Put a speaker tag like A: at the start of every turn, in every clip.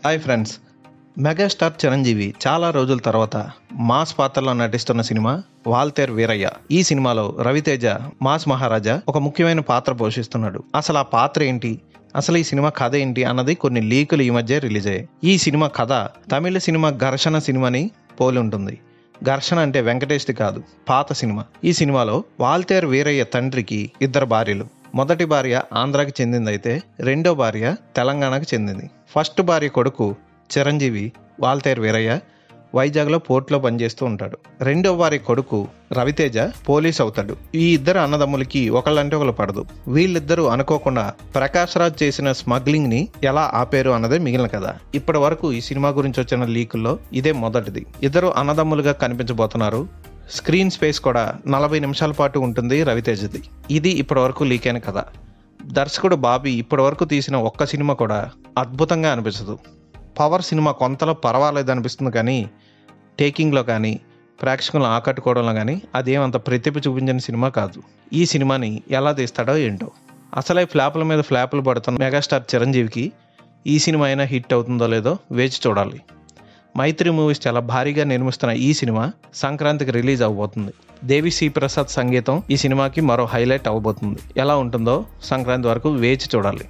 A: hi friends megastar Chiranjeevi చాలా రోజుల తర్వాత మాస్ పాత్రలో నటిస్తున్న సినిమా వాల్తేర్ వీరయ్య ఈ సినిమాలో రవితేజ మాస్ మహారాజా ఒక ముఖ్యమైన పాత్ర పోషిస్తున్నాడు అసలు ఆ పాత్ర ఏంటి అసలు ఈ సినిమా కథ ఏంటి అన్నది కొన్ని లీకులు ఈ మధ్య రిలీజ్ అయ్యాయి ఈ సినిమా కథ తమిళ సినిమా ఘర్షణ సినిమాని పోలి ఉంటుంది ఘర్షణ అంటే వెంకటేష్ది కాదు పాత సినిమా ఈ సినిమాలో వాల్తేర్ వీరయ్య తండ్రికి ఇద్దరు భార్యలు మొదటి భార్య ఆంధ్రాకి చెందిందైతే రెండో భార్య తెలంగాణకు చెందింది ఫస్ట్ భార్య కొడుకు చిరంజీవి వాల్తేర్ వీరయ్య వైజాగ్లో పోర్ట్లో పనిచేస్తూ ఉంటాడు రెండో వారి కొడుకు రవితేజ పోలీస్ అవుతాడు ఈ ఇద్దరు అన్నదమ్ములకి ఒకళ్ళంటే ఒకళ్ళు పడదు వీళ్ళిద్దరూ అనుకోకుండా ప్రకాష్ రాజ్ చేసిన స్మగ్లింగ్ ని ఎలా ఆపేరు అన్నదే మిగిలిన కథ ఇప్పటి వరకు ఈ సినిమా గురించి వచ్చిన లీకుల్లో ఇదే మొదటిది ఇద్దరు అన్నదమ్ములుగా కనిపించబోతున్నారు స్క్రీన్ స్పేస్ కూడా నలభై నిమిషాల పాటు ఉంటుంది రవితేజది ఇది ఇప్పటి వరకు లీక్ అయిన కథ దర్శకుడు బాబీ ఇప్పటి వరకు తీసిన ఒక్క సినిమా కూడా అద్భుతంగా అనిపించదు పవర్ సినిమా కొంతలో పర్వాలేదు అనిపిస్తుంది కానీ టేకింగ్లో కానీ ప్రేక్షకులను ఆకట్టుకోవడంలో కానీ అదేమంత ప్రతిభ చూపించిన సినిమా కాదు ఈ సినిమాని ఎలా తీస్తాడో ఏంటో అసలే ఫ్లాపుల మీద ఫ్లాపులు పడుతున్న మెగాస్టార్ చిరంజీవికి ఈ సినిమా అయినా హిట్ అవుతుందో లేదో వేచి చూడాలి మైత్రి మూవీస్ చాలా భారీగా నిర్మిస్తున్న ఈ సినిమా సంక్రాంతికి రిలీజ్ అవబోతుంది దేవి సి ప్రసాద్ సంగీతం ఈ సినిమాకి మరో హైలైట్ అవబోతుంది ఎలా ఉంటుందో సంక్రాంతి వరకు వేచి చూడాలి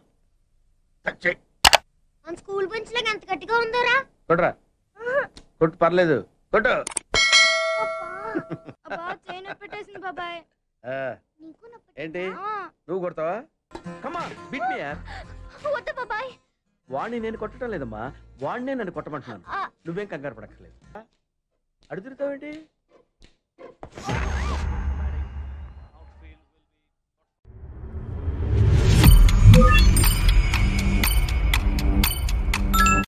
B: మన స్కూల్ బెంచ్ లాగా ఎంత గట్టిగా ఉందోరా
C: కొట్రా కొట్టు పర్లేదు కొట్టు
B: అబ్బా చేయి నొప్పి పెట్టేసింది బాబాయ్
C: ఆ,
B: నీకు నొప్పి
C: ఏంటి
B: ఆ,
C: నువ్వు కొడతావా కమా బిట్ మీ యార్
B: వద్దు బాబాయ్
C: వాడిని నేను కొట్టడం లేదమ్మా వాడినే నన్ను కొట్టమంటున్నాను
B: ఆ,
C: నువ్వేం కంగారు పడక్కర్లేదు అడుగుతావేంటి